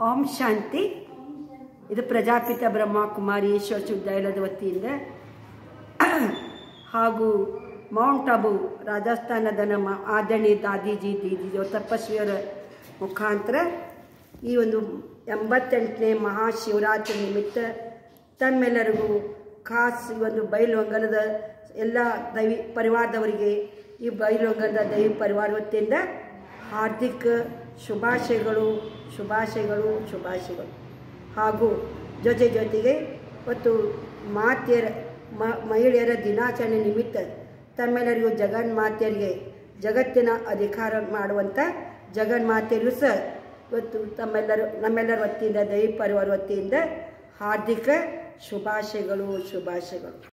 ಓಂ ಶಾಂತಿ ಇದು ಪ್ರಜಾಪಿತ ಬ್ರಹ್ಮಕುಮಾರಿ ಈಶ್ವರ ವಿಶ್ವವಿದ್ಯಾಲಯದ ವತಿಯಿಂದ ಹಾಗೂ ಮೌಂಟ್ ಅಬು ರಾಜಸ್ಥಾನದ ನಮ್ಮ ಆದರಣಿ ದಾದೀಜಿ ದೀದಿ ತಪಸ್ವಿಯರ ಮುಖಾಂತರ ಈ ಒಂದು ಎಂಬತ್ತೆಂಟನೇ ಮಹಾಶಿವರಾತ್ರಿ ನಿಮಿತ್ತ ತಮ್ಮೆಲ್ಲರಿಗೂ ಖಾಸ್ ಈ ಒಂದು ಬೈಲೊಂಗಲದ ಎಲ್ಲ ದೈವಿ ಪರಿವಾರದವರಿಗೆ ಈ ಬೈಲೊಂಗಲದ ದೈವಿ ಪರಿವಾರ ವತಿಯಿಂದ ಹಾರ್ದಿಕ ಶುಭಾಶಯಗಳು ಶುಭಾಶಯಗಳು ಶುಭಾಶಯಗಳು ಹಾಗೂ ಜೊತೆ ಜೊತೆಗೆ ಮತ್ತು ಮಾತೆಯರ ಮಹಿಳೆಯರ ದಿನಾಚರಣೆ ನಿಮಿತ್ತ ತಮ್ಮೆಲ್ಲರಿಗೂ ಜಗನ್ಮಾತೆಯರಿಗೆ ಜಗತ್ತಿನ ಅಧಿಕಾರ ಮಾಡುವಂಥ ಜಗನ್ಮಾತೆಯರು ಸಹ ಇವತ್ತು ತಮ್ಮೆಲ್ಲರ ನಮ್ಮೆಲ್ಲರ ವತಿಯಿಂದ ದೈವ ಪರಿವಾರ ವತಿಯಿಂದ ಹಾರ್ದಿಕ ಶುಭಾಶಯಗಳು ಶುಭಾಶಯಗಳು